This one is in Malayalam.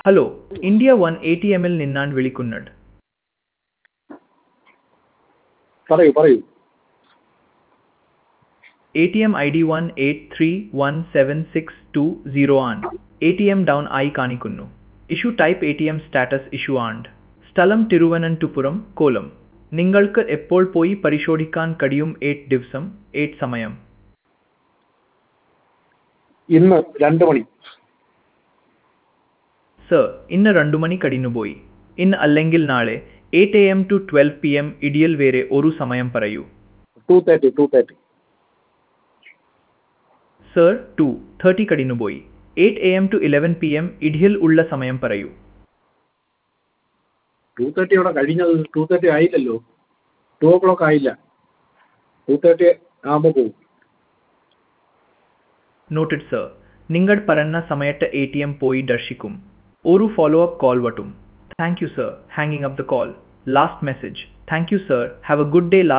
hello India one A T എമ്മിൽ നിന്നാണ് വിളിക്കുന്നത് പറയൂ പറയൂ A T M I D one eight three one seven six two zero ആണ് എ ടി എം ഡൗൺ ആയി കാണിക്കുന്നു issue type A T M status issue ആണ് സ്ഥലം തിരുവനന്തപുരം കൊല്ലം നിങ്ങൾക്ക് എപ്പോൾ പോയി പരിശോധിക്കാൻ കഴിയും എയ്റ്റ് ദിവസം എയ്റ്റ് സമയം ഇന്ന് രണ്ട് മണി സർ ഇന്ന് രണ്ടു മണി കടിഞ്ഞുപോയി ഇന്ന് അല്ലെങ്കിൽ നാളെ eight A M to twelve P M ഇടിയൽ വേറെ ഒരു സമയം പറയൂ two thirty two thirty sir two thirty കടിഞ്ഞുപോയി eight A M to eleven P M ഇടിയൽ ഉള്ള സമയം പറയൂ ടു തേർട്ടി അവിടെ കഴിഞ്ഞത് ടു തേർട്ടി ആയില്ലല്ലോ ടു ഓ ക്ലോക്ക് ആയില്ല ടു തേർട്ടി ആകുമ്പോൾ പോകും നോട്ടഡ് സർ നിങ്ങൾ പറഞ്ഞ സമയത്ത് എ ടി എം പോയി ദർശിക്കും ഒരു ഫോളോ അപ്പ് കോൾ വട്ടും താങ്ക് യു സർ ഹാങ്ങിങ് up the call last message thank you sir have a good day